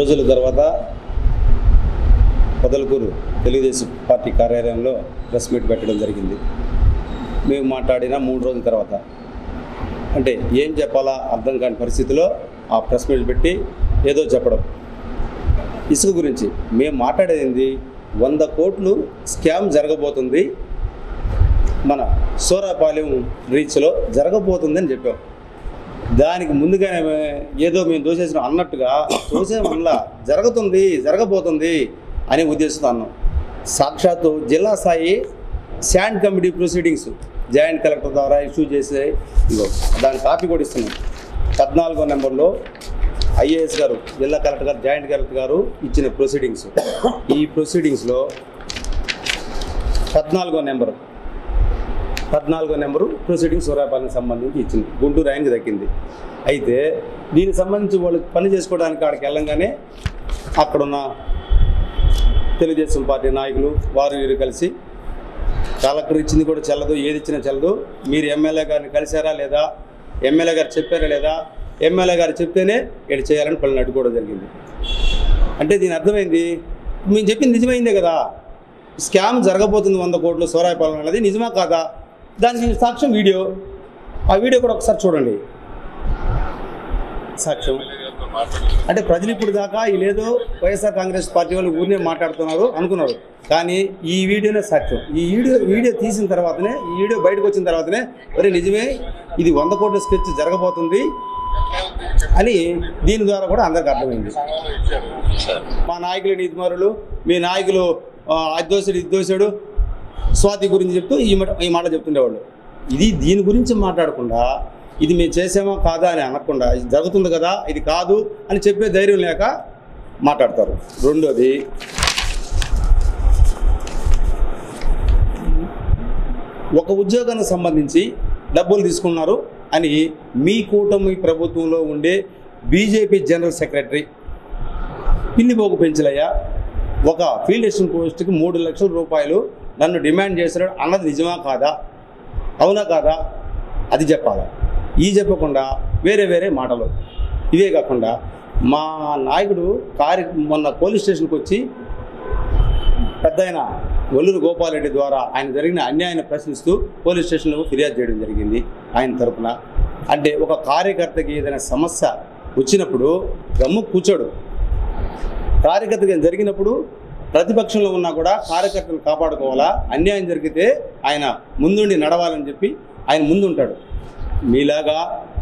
రోజుల తర్వాత పొదలకూరు తెలుగుదేశం పార్టీ కార్యాలయంలో ప్రెస్ మీట్ పెట్టడం జరిగింది మేము మాట్లాడిన మూడు రోజుల తర్వాత అంటే ఏం చెప్పాలా అర్థం కాని పరిస్థితిలో ఆ ప్రెస్ మీట్ పెట్టి ఏదో చెప్పడం ఇసుక గురించి మేము మాట్లాడేది వంద కోట్లు స్కామ్ జరగబోతుంది మన సోరాపాలెం రీచ్లో జరగబోతుందని చెప్పాం దానికి ముందుగానే మే- ఏదో మేము దోసేసిన అన్నట్టుగా దోసేమల్లా జరుగుతుంది జరగబోతుంది అనే ఉద్దేశంతో అన్నాం సాక్షాత్తు జిల్లా స్థాయి sand committee proceedings joint collector ద్వారా ఇష్యూ చేసే ఇదిగో దాని కాపీ కూడా ఇస్తున్నాం పద్నాలుగో నెంబర్లో ఐఏఎస్ గారు జిల్లా కలెక్టర్ గారు జాయింట్ కలెక్టర్ గారు ఇచ్చిన ప్రొసీడింగ్స్ ఈ ప్రొసీడింగ్స్లో పద్నాలుగో నెంబరు పద్నాలుగో నెంబరు ప్రొసీడింగ్ సూర్యాపాలెంకి సంబంధించి ఇచ్చింది గుంటూరు ఆయనకి దక్కింది అయితే దీనికి సంబంధించి వాళ్ళు పని చేసుకోవడానికి అక్కడికి వెళ్ళంగానే అక్కడున్న తెలుగుదేశం పార్టీ నాయకులు వారు వీరు కలిసి కలెక్టర్ ఇచ్చింది కూడా చెల్లదు ఏది ఇచ్చినా చెల్లదు మీరు ఎమ్మెల్యే గారిని కలిశారా లేదా ఎమ్మెల్యే గారు చెప్పారా లేదా ఎమ్మెల్యే గారు చెప్తేనే ఇక్కడ చేయాలని పనులు అడ్డుకోవడం జరిగింది అంటే దీని అర్థమైంది మేము చెప్పింది నిజమైందే కదా స్కామ్ జరగబోతుంది వంద కోట్లు సోరాయపాలెం అన్నది నిజమా కాదా దానికి సాక్ష్యం వీడియో ఆ వీడియో కూడా ఒకసారి చూడండి సాక్ష్యం అంటే ప్రజలు ఇప్పుడు దాకా లేదో వైఎస్ఆర్ కాంగ్రెస్ పార్టీ వాళ్ళు ఊరినే మాట్లాడుతున్నారు అనుకున్నారు కానీ ఈ వీడియోనే సాక్ష్యం ఈ వీడియో వీడియో తీసిన తర్వాతనే ఈ వీడియో బయటకు వచ్చిన తర్వాతనే ఒరే నిజమే ఇది వంద కోట్ల స్కెచ్ జరగబోతుంది అని దీని ద్వారా కూడా అందరికి అర్థమైంది మా నాయకులు నీతిమారులు మీ నాయకులు ఆ, అది దోశాడు ఇది దోశాడు స్వాతి గురించి చెప్తూ ఈ మాట ఈ మాట చెప్తుండేవాళ్ళు ఇది దీని గురించి మాట్లాడకుండా ఇది మేము చేసామా కాదా అని అనకుండా ఇది జరుగుతుంది కదా ఇది కాదు అని చెప్పే ధైర్యం లేక మాట్లాడతారు రెండోది ఒక ఉద్యోగానికి సంబంధించి డబ్బులు తీసుకున్నారు అని మీ కూటమి ప్రభుత్వంలో ఉండే BJP general secretary Pillipogu Penchalaiah ఒక ఫీల్డ్ అసిస్టెంట్ పోస్ట్కి మూడు లక్షల రూపాయలు నన్ను డిమాండ్ చేశాడు అన్నది నిజమా కాదా అవునా కాదా అది చెప్పాలి ఈ చెప్పకుండా వేరే వేరే మాటలు ఇవే కాకుండా మా నాయకుడు కారి మొన్న పోలీస్ స్టేషన్కి వచ్చి పెద్ద ఆయన ఒల్లూరు గోపాలరెడ్డి ద్వారా ఆయన జరిగిన అన్యాయాన్ని ప్రశ్నిస్తూ పోలీస్ స్టేషన్లో ఫిర్యాదు చేయడం జరిగింది ఆయన తరపున అంటే ఒక కార్యకర్తకి ఏదైనా సమస్య వచ్చినప్పుడు గమ్ము కూర్చోడు కార్యకర్తకి జరిగినప్పుడు ప్రతిపక్షంలో ఉన్నా కూడా కార్యకర్తను కాపాడుకోవాలా అన్యాయం జరిగితే ఆయన ముందుండి నడవాలని చెప్పి ఆయన ముందుంటాడు మీలాగా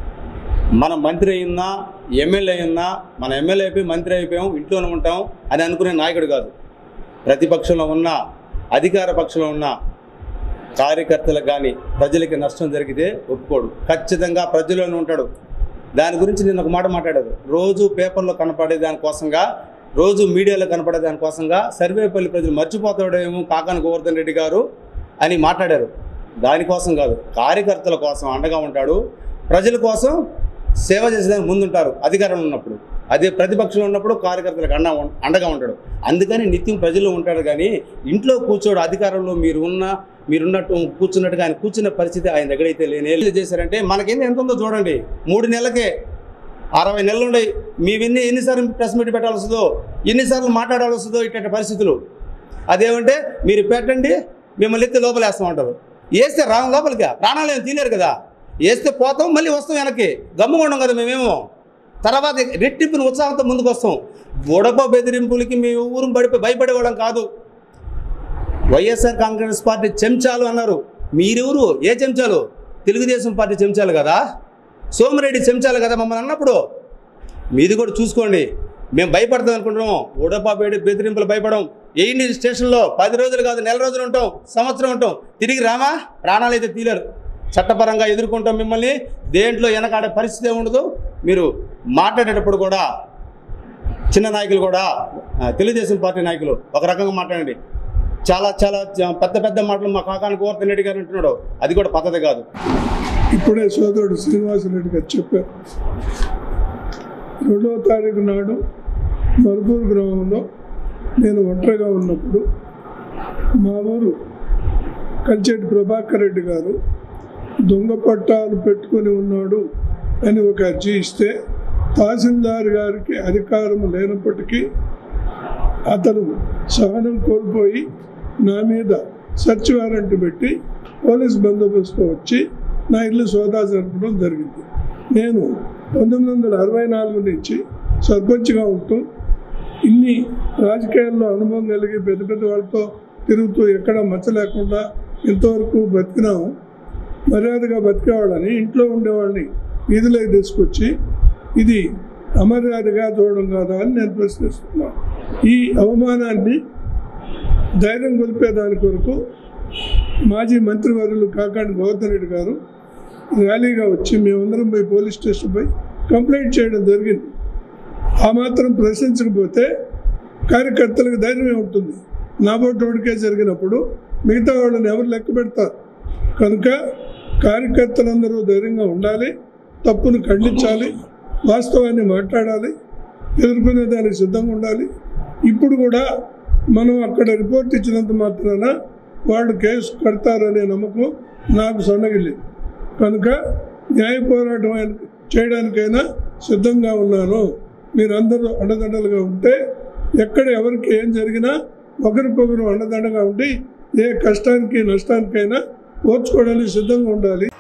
మన మంత్రి అయినా ఎమ్మెల్యే అయినా మన ఎమ్మెల్యే అయిపోయి మంత్రి అయిపోయాం ఇంట్లోనే ఉంటాం అని అనుకునే నాయకుడు కాదు ప్రతిపక్షంలో ఉన్న అధికార పక్షంలో ఉన్న కార్యకర్తలకు కానీ ప్రజలకి నష్టం జరిగితే ఒప్పుకోడు ఖచ్చితంగా ప్రజల్లోనే ఉంటాడు దాని గురించి నేను ఒక మాట మాట్లాడారు రోజు పేపర్లో కనపడే దానికోసంగా రోజు మీడియాలో కనపడే దానికోసంగా సర్వేపల్లి ప్రజలు మర్చిపోతాడేమో కాకాని గోవర్ధన్ రెడ్డి గారు అని మాట్లాడారు దానికోసం కాదు కార్యకర్తల కోసం అండగా ఉంటాడు ప్రజల కోసం సేవ చేసేదానికి ముందుంటారు అధికారంలో ఉన్నప్పుడు అదే ప్రతిపక్షంలో ఉన్నప్పుడు కార్యకర్తలకు అండ అండగా ఉంటాడు అందుకని నిత్యం ప్రజల్లో ఉంటాడు కానీ ఇంట్లో కూర్చోడు అధికారంలో మీరు ఉన్న మీరున్నట్టు కూర్చున్నట్టుగా ఆయన కూర్చున్న పరిస్థితి ఆయన దగ్గరైతే లేని ఏం చేశారంటే మనకేంది ఎంత ఉందో చూడండి మూడు నెలలకే అరవై నెలలు ఉన్నాయి మీవన్నీ ఎన్నిసార్లు ప్రెస్ మీట్ పెట్టాల్సి వస్తుందో ఎన్నిసార్లు మాట్లాడాల్సి వస్తుందో ఇట్లాంటి పరిస్థితులు అదేమంటే మీరు పెట్టండి మిమ్మల్ని ఎత్తి లోపలేస్తామంటారు వేస్తే రా లోపలికి ప్రాణాలు ఏం తీలేరు కదా వేస్తే పోతాం మళ్ళీ వస్తాం వెనక్కి గమ్ముగా ఉండం కదా మేమేమో తర్వాత రెట్టింపుని ఉత్సాహంతో ముందుకు వస్తాం బుడప బెదిరింపులకి మేము ఊరు పడిపోయి భయపడేవాళ్ళం కాదు వైఎస్ఆర్ కాంగ్రెస్ పార్టీ చెంచాలు అన్నారు మీరెవరు ఏ చెంచాలు తెలుగుదేశం పార్టీ చెంచాలు కదా సోమిరెడ్డి చెంచాలు కదా మమ్మల్ని అన్నప్పుడు మీది కూడా చూసుకోండి మేము భయపడతాం అనుకుంటున్నాం ఉడపాపేడి బెదిరింపులు భయపడం ఎయిన్ని స్టేషన్లో పది రోజులు కాదు నెల రోజులు ఉంటాం సంవత్సరం ఉంటాం తిరిగి రామా ప్రాణాలు అయితే తీలేరు చట్టపరంగా ఎదుర్కొంటాం మిమ్మల్ని దేంట్లో వెనకాడే పరిస్థితి ఉండదు మీరు మాట్లాడేటప్పుడు కూడా చిన్న నాయకులు కూడా ఆ, తెలుగుదేశం పార్టీ నాయకులు ఒక రకంగా మాట్లాడండి చాలా చాలా చ- పెద్ద పెద్ద మాటలు మా కాకాని గోవర్ధన్ రెడ్డి గారు అంటున్నాడు అది కూడా పద్ధతి కాదు ఇప్పుడే సోదరుడు శ్రీనివాసరెడ్డి గారు చెప్పారు రెండవ తారీఖు నాడు మరుదూరు గ్రామంలో నేను ఒంటరిగా ఉన్నప్పుడు మా ఊరు కంచెటి ప్రభాకర్ రెడ్డి గారు దొంగ పట్టాలు పెట్టుకొని ఉన్నాడు అని ఒక అర్జీ ఇస్తే తహసీల్దార్ గారికి అధికారం లేనప్పటికీ అతను సహనం కోల్పోయి నా మీద సెర్చ్ వారెంట్ పెట్టి పోలీస్ బందోబస్తు వచ్చి నా ఇల్లు సోదా జరపడం జరిగింది నేను పంతొమ్మిది వందల అరవై నాలుగు నుంచి సర్పంచ్గా ఉంటూ ఇన్ని రాజకీయాల్లో అనుభవం కలిగి పెద్ద పెద్ద వాళ్ళతో తిరుగుతూ ఎక్కడ మచ్చ లేకుండా ఇంతవరకు బతికినాము మర్యాదగా బతికేవాళ్ళని ఇంట్లో ఉండేవాళ్ళని వీధిలోకి తీసుకొచ్చి ఇది అమర్యాదగా చూడడం కాదా అని నేను ప్రశ్నిస్తున్నాను ఈ అవమానాన్ని ధైర్యం కొలిపేదాని కొరకు మాజీ మంత్రివర్యులు కాకాని గౌతమ్ రెడ్డి గారు ర్యాలీగా వచ్చి మేమందరం పోయి పోలీస్ స్టేషన్ పోయి కంప్లైంట్ చేయడం జరిగింది ఆ మాత్రం ప్రశ్నించకపోతే కార్యకర్తలకు ధైర్యమే ఉంటుంది నాబోటోడికే జరిగినప్పుడు మిగతా వాళ్ళని ఎవరు లెక్క పెడతారు కనుక కార్యకర్తలందరూ ధైర్యంగా ఉండాలి తప్పును ఖండించాలి వాస్తవాన్ని మాట్లాడాలి ఎదుర్కొనే దానికి సిద్ధంగా ఉండాలి ఇప్పుడు కూడా మనం అక్కడ రిపోర్ట్ ఇచ్చినంత మాత్రాన వాళ్ళు కేసు కడతారనే నమ్మకం నాకు సన్నగిల్లింది కనుక న్యాయ పోరాటం అయిన- చేయడానికైనా సిద్ధంగా ఉన్నాను మీరందరూ అండదండలుగా ఉంటే ఎక్కడ ఎవరికి ఏం జరిగినా ఒకరికొకరు అండదండగా ఉండి ఏ కష్టానికి నష్టానికైనా ఓర్చుకోవడానికి సిద్ధంగా ఉండాలి